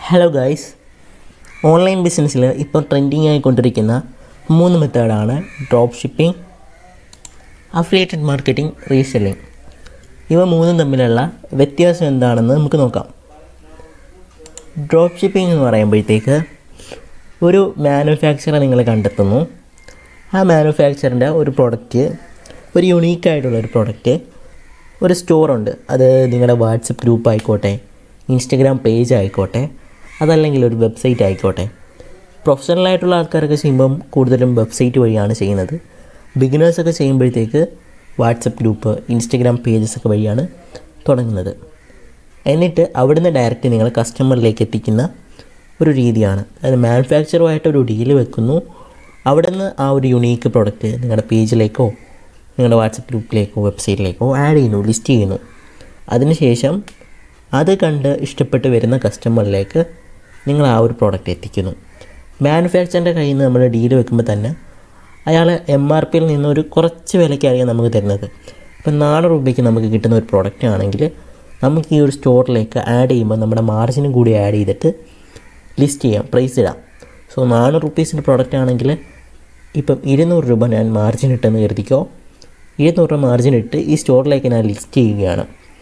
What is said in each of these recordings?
hello guys online ബിസിനസ്സിൽ ഇപ്പോൾ trending ആയിക്കൊണ്ടിരിക്കുന്ന മൂന്ന് മെത്തേഡാണ് drop shipping affiliated marketing reselling ഇവ മൂന്നും തമ്മിലുള്ള വ്യത്യാസം എന്താണെന്ന് നമുക്ക് നോക്കാം ഡ്രോപ്പ് ഷിപ്പിംഗ് എന്ന് പറയുമ്പോഴത്തേക്ക് ഒരു മാനുഫാക്ചറർ നിങ്ങൾ കണ്ടെത്തുന്നു ആ മാനുഫാക്ചറിൻ്റെ ഒരു പ്രൊഡക്റ്റ് ഒരു യുണീക്കായിട്ടുള്ള ഒരു പ്രൊഡക്റ്റ് ഒരു സ്റ്റോറുണ്ട് അത് നിങ്ങളുടെ വാട്സപ്പ് ഗ്രൂപ്പ് ആയിക്കോട്ടെ ഇൻസ്റ്റഗ്രാം പേജ് ആയിക്കോട്ടെ അതല്ലെങ്കിൽ ഒരു വെബ്സൈറ്റ് ആയിക്കോട്ടെ പ്രൊഫഷണലായിട്ടുള്ള ആൾക്കാരൊക്കെ ചെയ്യുമ്പം കൂടുതലും വെബ്സൈറ്റ് വഴിയാണ് ചെയ്യുന്നത് ബിഗിനേഴ്സൊക്കെ ചെയ്യുമ്പോഴത്തേക്ക് വാട്സപ്പ് ഗ്രൂപ്പ് ഇൻസ്റ്റഗ്രാം പേജസ് ഒക്കെ വഴിയാണ് തുടങ്ങുന്നത് എന്നിട്ട് അവിടുന്ന് ഡയറക്റ്റ് നിങ്ങൾ കസ്റ്റമറിലേക്ക് എത്തിക്കുന്ന ഒരു രീതിയാണ് അതായത് മാനുഫാക്ചറുമായിട്ട് ഒരു ഡീല് വെക്കുന്നു അവിടുന്ന് ആ ഒരു യുണീക്ക് പ്രൊഡക്റ്റ് നിങ്ങളുടെ പേജിലേക്കോ നിങ്ങളുടെ വാട്സപ്പ് ഗ്രൂപ്പിലേക്കോ വെബ്സൈറ്റിലേക്കോ ആഡ് ചെയ്യുന്നു ലിസ്റ്റ് ചെയ്യുന്നു അതിനുശേഷം അത് കണ്ട് ഇഷ്ടപ്പെട്ട് വരുന്ന കസ്റ്റമറിലേക്ക് നിങ്ങൾ ആ ഒരു പ്രോഡക്റ്റ് എത്തിക്കുന്നു മാനുഫാക്ചറിൻ്റെ കയ്യിൽ നിന്ന് നമ്മൾ ഡീല് വെക്കുമ്പോൾ തന്നെ അയാൾ എം ആർ പിയിൽ നിന്ന് ഒരു കുറച്ച് വിലയ്ക്കായിരിക്കും നമുക്ക് തരുന്നത് ഇപ്പം നാല് രൂപയ്ക്ക് നമുക്ക് കിട്ടുന്ന ഒരു പ്രോഡക്റ്റ് ആണെങ്കിൽ നമുക്ക് ഈ ഒരു സ്റ്റോറിലേക്ക് ആഡ് ചെയ്യുമ്പോൾ നമ്മുടെ മാർജിനും കൂടി ആഡ് ചെയ്തിട്ട് ലിസ്റ്റ് ചെയ്യാം പ്രൈസ് ഇടാം സോ നാനൂറ് റുപ്പീസിൻ്റെ പ്രോഡക്റ്റ് ആണെങ്കിൽ ഇപ്പം ഇരുന്നൂറ് രൂപ ഞാൻ മാർജിൻ ഇട്ടെന്ന് കരുതിക്കോ ഇരുന്നൂറ് രൂപ മാർജിൻ ഇട്ട് ഈ സ്റ്റോറിലേക്ക് ഞാൻ ലിസ്റ്റ് ചെയ്യുകയാണ്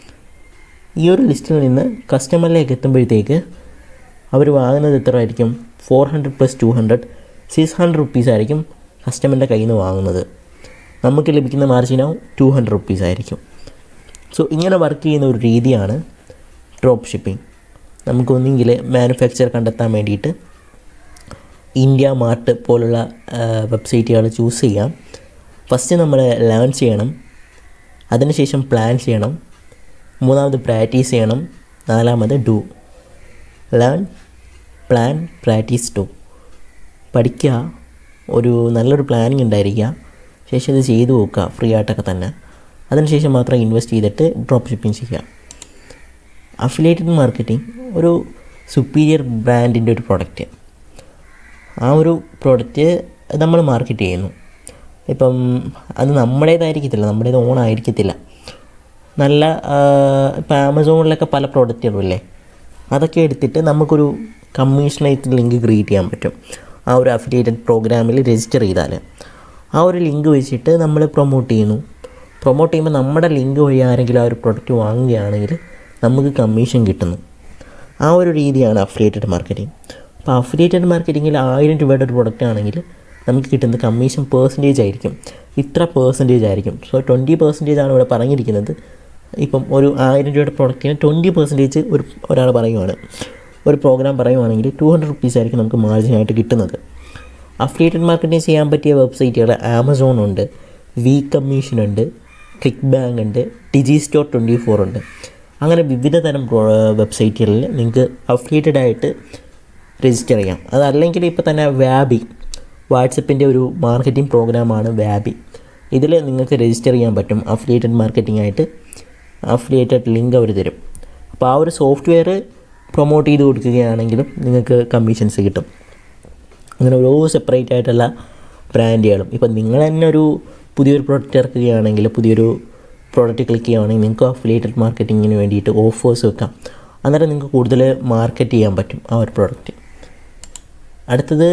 ഈ ഒരു ലിസ്റ്റിൽ നിന്ന് കസ്റ്റമറിലേക്ക് എത്തുമ്പോഴത്തേക്ക് അവർ വാങ്ങുന്നത് എത്ര ആയിരിക്കും four hundred plus two hundred six hundred rupees ആയിരിക്കും കസ്റ്റമറിൻ്റെ കയ്യിൽ നിന്ന് വാങ്ങുന്നത് നമുക്ക് ലഭിക്കുന്ന മാർജിനോ ടു ഹൺഡ്രഡ് റുപ്പീസ് ആയിരിക്കും സോ ഇങ്ങനെ വർക്ക് ചെയ്യുന്ന ഒരു രീതിയാണ് ഡ്രോപ്പ് ഷിപ്പിംഗ് നമുക്കൊന്നെങ്കിൽ മാനുഫാക്ചർ കണ്ടെത്താൻ വേണ്ടിയിട്ട് ഇന്ത്യ മാർട്ട് പോലുള്ള വെബ്സൈറ്റുകൾ ചൂസ് ചെയ്യാം ഫസ്റ്റ് നമ്മൾ ലേൺ ചെയ്യണം അതിനുശേഷം പ്ലാൻ ചെയ്യണം മൂന്നാമത് പ്രാക്ടീസ് ചെയ്യണം നാലാമത് do learn plan practice do പഠിക്കുക ഒരു നല്ലൊരു പ്ലാനിങ് ഉണ്ടായിരിക്കുക ശേഷം ഇത് ചെയ്തു നോക്കുക ഫ്രീ ആയിട്ടൊക്കെ തന്നെ അതിനുശേഷം മാത്രം ഇൻവെസ്റ്റ് ചെയ്തിട്ട് ഡ്രോപ്പ് ഷിപ്പിംഗ് ചെയ്യുക അഫിലിയേറ്റഡ് മാർക്കറ്റിംഗ് ഒരു സുപ്പീരിയർ ബ്രാൻഡിൻ്റെ ഒരു പ്രൊഡക്റ്റ് ആ ഒരു പ്രോഡക്റ്റ് നമ്മൾ മാർക്കറ്റ് ചെയ്യുന്നു ഇപ്പം അത് നമ്മുടേതായിരിക്കത്തില്ല നമ്മുടേത് ഓൺ ആയിരിക്കത്തില്ല നല്ല ഇപ്പം ആമസോണിലൊക്കെ പല പ്രോഡക്റ്റുകളും ഇല്ലേ അതൊക്കെ എടുത്തിട്ട് നമുക്കൊരു കമ്മീഷനായിട്ട് ലിങ്ക് ക്രിയേറ്റ് ചെയ്യാൻ പറ്റും ആ ഒരു അഫിലിയേറ്റഡ് പ്രോഗ്രാമിൽ രജിസ്റ്റർ ചെയ്താൽ ആ ഒരു ലിങ്ക് വെച്ചിട്ട് നമ്മൾ പ്രൊമോട്ട് ചെയ്യുന്നു പ്രൊമോട്ട് ചെയ്യുമ്പോൾ നമ്മുടെ ലിങ്ക് വഴി ആരെങ്കിലും ആ ഒരു പ്രൊഡക്റ്റ് വാങ്ങുകയാണെങ്കിൽ നമുക്ക് കമ്മീഷൻ കിട്ടുന്നു ആ ഒരു രീതിയാണ് അഫിലിയേറ്റഡ് മാർക്കറ്റിംഗ് അപ്പോൾ അഫിലിയേറ്റഡ് മാർക്കറ്റിങ്ങിൽ ആയിരം രൂപയുടെ ഒരു പ്രൊഡക്റ്റ് ആണെങ്കിൽ നമുക്ക് കിട്ടുന്നത് കമ്മീഷൻ പേഴ്സൻറ്റേജ് ആയിരിക്കും ഇത്ര പേഴ്സൻറ്റേജ് ആയിരിക്കും സോ ട്വൻറ്റി പെർസെൻറ്റേജ് ആണ് ഇവിടെ പറഞ്ഞിരിക്കുന്നത് ഇപ്പം ഒരു ആയിരം രൂപയുടെ പ്രൊഡക്റ്റിന് ട്വൻറ്റി പെർസെൻറ്റേജ് ഒരു ഒരാൾ പറയുവാണ് ഒരു പ്രോഗ്രാം പറയുവാണെങ്കിൽ ടു ഹൺഡ്രഡ് റുപ്പീസ് ആയിരിക്കും നമുക്ക് മാർജിനായിട്ട് കിട്ടുന്നത് അഫിലിയേറ്റഡ് മാർക്കറ്റിംഗ് ചെയ്യാൻ പറ്റിയ വെബ്സൈറ്റുകൾ ആമസോൺ ഉണ്ട് വി കമ്മീഷൻ ഉണ്ട് ക്ലിക്ക് ബാങ്ക് ഉണ്ട് ഡിജി സ്റ്റോർ ട്വൻറ്റി ഫോർ ഉണ്ട് അങ്ങനെ വിവിധ തരം വെബ്സൈറ്റുകളിൽ നിങ്ങൾക്ക് അഫിലിയേറ്റഡ് ആയിട്ട് രജിസ്റ്റർ ചെയ്യാം അതല്ലെങ്കിൽ ഇപ്പോൾ തന്നെ വാബി വാട്സപ്പിൻ്റെ ഒരു മാർക്കറ്റിംഗ് പ്രോഗ്രാമാണ് വാബി ഇതിൽ നിങ്ങൾക്ക് രജിസ്റ്റർ ചെയ്യാൻ പറ്റും അഫിലിയേറ്റഡ് മാർക്കറ്റിംഗ് ആയിട്ട് അഫിലിയേറ്റഡ് ലിങ്ക് അവർ തരും അപ്പോൾ ആ ഒരു സോഫ്റ്റ്വെയർ പ്രൊമോട്ട് ചെയ്ത് കൊടുക്കുകയാണെങ്കിലും നിങ്ങൾക്ക് കമ്മീഷൻസ് കിട്ടും അങ്ങനെ ഓരോ സെപ്പറേറ്റ് ആയിട്ടുള്ള ബ്രാൻഡുകളും ഇപ്പം നിങ്ങൾ തന്നെ ഒരു പുതിയൊരു പ്രൊഡക്റ്റ് ഇറക്കുകയാണെങ്കിൽ പുതിയൊരു പ്രോഡക്റ്റ് ക്ലിക്ക് ചെയ്യുകയാണെങ്കിൽ നിങ്ങൾക്ക് അഫിലിയേറ്റഡ് മാർക്കറ്റിങ്ങിന് വേണ്ടിയിട്ട് ഓഫേഴ്സ് വെക്കാം അന്നേരം നിങ്ങൾക്ക് കൂടുതൽ മാർക്കറ്റ് ചെയ്യാൻ പറ്റും ആ ഒരു പ്രോഡക്റ്റ് അടുത്തത്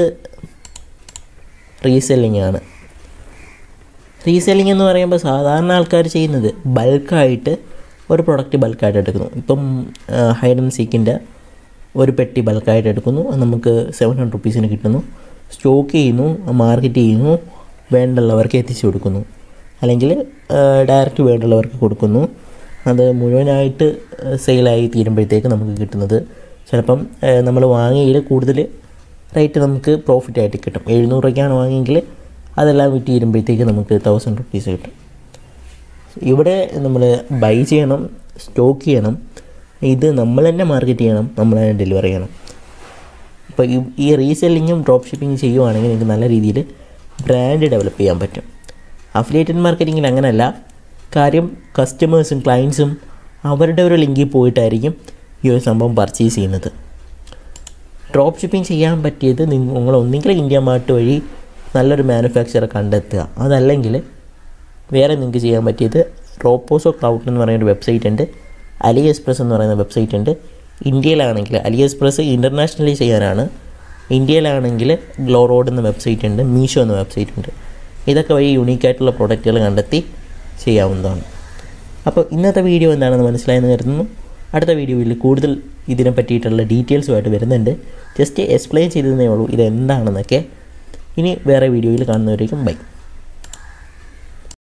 റീസെല്ലിംഗ് ആണ് റീസെല്ലിംഗ് എന്ന് പറയുമ്പോൾ സാധാരണ ആൾക്കാർ ചെയ്യുന്നത് ബൾക്കായിട്ട് ഒരു പ്രൊഡക്റ്റ് ബൾക്കായിട്ട് എടുക്കുന്നു ഇപ്പം ഹൈഡ് ആൻഡ് സീക്കിൻ്റെ ഒരു പെട്ടി ബൾക്കായിട്ട് എടുക്കുന്നു അത് നമുക്ക് സെവൻ ഹൺഡ്രഡ് റുപ്പീസിന് കിട്ടുന്നു സ്റ്റോക്ക് ചെയ്യുന്നു മാർക്കറ്റ് ചെയ്യുന്നു വേണ്ടുള്ളവർക്ക് എത്തിച്ചു കൊടുക്കുന്നു അല്ലെങ്കിൽ ഡയറക്റ്റ് വേണ്ടുള്ളവർക്ക് കൊടുക്കുന്നു അത് മുഴുവനായിട്ട് സെയിലായി തീരുമ്പോഴത്തേക്ക് നമുക്ക് കിട്ടുന്നത് ചിലപ്പം നമ്മൾ വാങ്ങിയതിൽ കൂടുതൽ റേറ്റ് നമുക്ക് പ്രോഫിറ്റ് ആയിട്ട് കിട്ടും എഴുന്നൂറ് രൂപയ്ക്കാണ് വാങ്ങിയെങ്കിൽ അതെല്ലാം വിറ്റ് തീരുമ്പോഴത്തേക്ക് നമുക്ക് തൗസൻഡ് റുപ്പീസ് കിട്ടും ഇവിടെ നമ്മൾ ബൈ ചെയ്യണം സ്റ്റോക്ക് ചെയ്യണം ഇത് നമ്മൾ തന്നെ മാർക്കറ്റ് ചെയ്യണം നമ്മൾ തന്നെ ഡെലിവർ ചെയ്യണം അപ്പോൾ ഈ റീസെല്ലിങ്ങും ഡ്രോപ്പ് ഷിപ്പിങ്ങും ചെയ്യുവാണെങ്കിൽ നിങ്ങൾക്ക് നല്ല രീതിയിൽ ബ്രാൻഡ് ഡെവലപ്പ് ചെയ്യാൻ പറ്റും അഫിലിയേറ്റഡ് മാർക്കറ്റിങ്ങിൽ അങ്ങനെയല്ല കാര്യം കസ്റ്റമേഴ്സും ക്ലയൻസും അവരുടെ ഒരു ലിങ്കിൽ പോയിട്ടായിരിക്കും ഈ ഒരു സംഭവം പർച്ചേസ് ചെയ്യുന്നത് ഡ്രോപ്പ് ഷിപ്പിംഗ് ചെയ്യാൻ പറ്റിയത് നിങ്ങൾ ഒന്നെങ്കിൽ ഇന്ത്യ മാർട്ട് വഴി നല്ലൊരു മാനുഫാക്ചറെ കണ്ടെത്തുക അതല്ലെങ്കിൽ വേറെ നിങ്ങൾക്ക് ചെയ്യാൻ പറ്റിയത് റോപ്പോസോ ക്ലൗഡ് എന്ന് പറയുന്ന ഒരു വെബ്സൈറ്റ് ഉണ്ട് അലി എക്സ്പ്രസ് എന്ന് പറയുന്ന വെബ്സൈറ്റ് ഉണ്ട് ഇന്ത്യയിലാണെങ്കിൽ അലി എക്സ്പ്രസ് ഇൻ്റർനാഷണലി ചെയ്യാനാണ് ഇന്ത്യയിലാണെങ്കിൽ ഗ്ലോ റോഡ് എന്ന വെബ്സൈറ്റ് ഉണ്ട് മീഷോ എന്ന വെബ്സൈറ്റ് ഉണ്ട് ഇതൊക്കെ വഴി യൂണീക്കായിട്ടുള്ള പ്രോഡക്റ്റുകൾ കണ്ടെത്തി ചെയ്യാവുന്നതാണ് അപ്പോൾ ഇന്നത്തെ വീഡിയോ എന്താണെന്ന് മനസ്സിലായെന്ന് കരുതുന്നു അടുത്ത വീഡിയോയിൽ കൂടുതൽ ഇതിനെ പറ്റിയിട്ടുള്ള ഡീറ്റെയിൽസുമായിട്ട് വരുന്നുണ്ട് ജസ്റ്റ് എക്സ്പ്ലെയിൻ ചെയ്തതേ ഉള്ളൂ ഇത് എന്താണെന്നൊക്കെ ഇനി വേറെ വീഡിയോയിൽ കാണുന്നവരേക്കും ബൈ